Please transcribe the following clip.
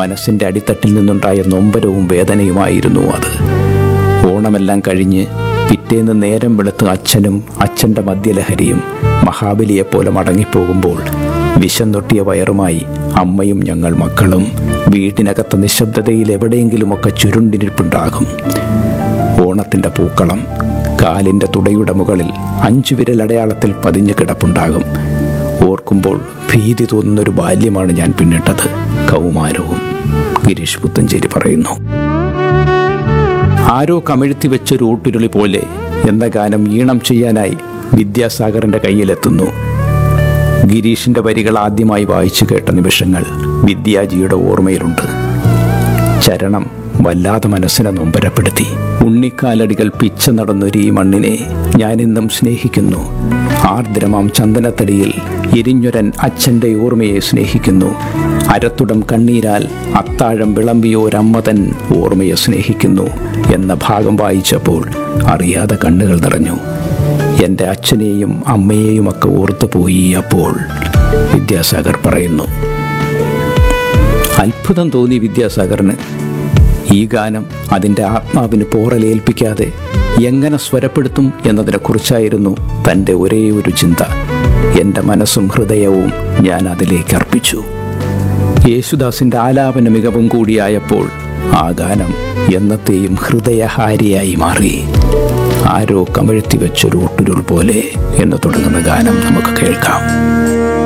മനസ്സിൻ്റെ അടിത്തട്ടിൽ നിന്നുണ്ടായ നൊമ്പരവും വേദനയുമായിരുന്നു അത് ഓണമെല്ലാം കഴിഞ്ഞ് പിറ്റേന്ന് നേരം വെളുത്ത് അച്ഛനും അച്ഛൻ്റെ മദ്യലഹരിയും മഹാബലിയെപ്പോലെ മടങ്ങിപ്പോകുമ്പോൾ വിശന്നൊട്ടിയ വയറുമായി അമ്മയും ഞങ്ങൾ മക്കളും വീടിനകത്ത നിശബ്ദതയിൽ എവിടെയെങ്കിലുമൊക്കെ ചുരുണ്ടിരിപ്പുണ്ടാകും ഓണത്തിൻ്റെ പൂക്കളം കാലിൻ്റെ തുടയുടെ മുകളിൽ അഞ്ചു വിരലടയാളത്തിൽ പതിഞ്ഞു കിടപ്പുണ്ടാകും ഓർക്കുമ്പോൾ ഭീതി തോന്നുന്നൊരു ബാല്യമാണ് ഞാൻ പിന്നിട്ടത് കൗമാരവും ഗിരീഷ് പുത്തഞ്ചേരി പറയുന്നു ആരോ കമിഴ്ത്തി വെച്ചൊരു ഊട്ടുരുളി പോലെ എന്ന ഗാനം ഈണം ചെയ്യാനായി വിദ്യാസാഗറിന്റെ കയ്യിലെത്തുന്നു ഗിരീഷിന്റെ വരികൾ ആദ്യമായി വായിച്ചു കേട്ട നിമിഷങ്ങൾ വിദ്യാജിയുടെ ഓർമ്മയിലുണ്ട് ചരണം വല്ലാതെ മനസ്സിനെ നൊമ്പരപ്പെടുത്തി ഉണ്ണിക്കാലടികൾ പിച്ച നടന്നൊരു ഈ മണ്ണിനെ ഞാനിന്നും സ്നേഹിക്കുന്നു ആർദ്രമാം ചന്ദനത്തടിയിൽ എരിഞ്ഞൊരൻ അച്ഛൻ്റെ ഓർമ്മയെ സ്നേഹിക്കുന്നു അരത്തുടം കണ്ണീരാൽ അത്താഴം വിളമ്പിയോരമ്മ തൻ ഓർമ്മയെ സ്നേഹിക്കുന്നു എന്ന ഭാഗം വായിച്ചപ്പോൾ അറിയാതെ കണ്ണുകൾ നിറഞ്ഞു എൻ്റെ അച്ഛനെയും അമ്മയെയും ഒക്കെ ഓർത്തുപോയി അപ്പോൾ വിദ്യാസാഗർ പറയുന്നു അത്ഭുതം തോന്നി വിദ്യാസാഗറിന് ഈ ഗാനം അതിൻ്റെ ആത്മാവിന് പോറലേൽപ്പിക്കാതെ എങ്ങനെ സ്വരപ്പെടുത്തും എന്നതിനെക്കുറിച്ചായിരുന്നു തൻ്റെ ഒരേ ഒരു ചിന്ത എൻ്റെ മനസ്സും ഹൃദയവും ഞാൻ അതിലേക്ക് അർപ്പിച്ചു യേശുദാസിൻ്റെ ആലാപന മികവും കൂടിയായപ്പോൾ ആ ഗാനം എന്നത്തെയും ഹൃദയഹാരിയായി മാറി ആരോ കമഴ്ത്തി വെച്ചൊരു ഒട്ടുരുൾ പോലെ എന്ന് തുടങ്ങുന്ന ഗാനം നമുക്ക് കേൾക്കാം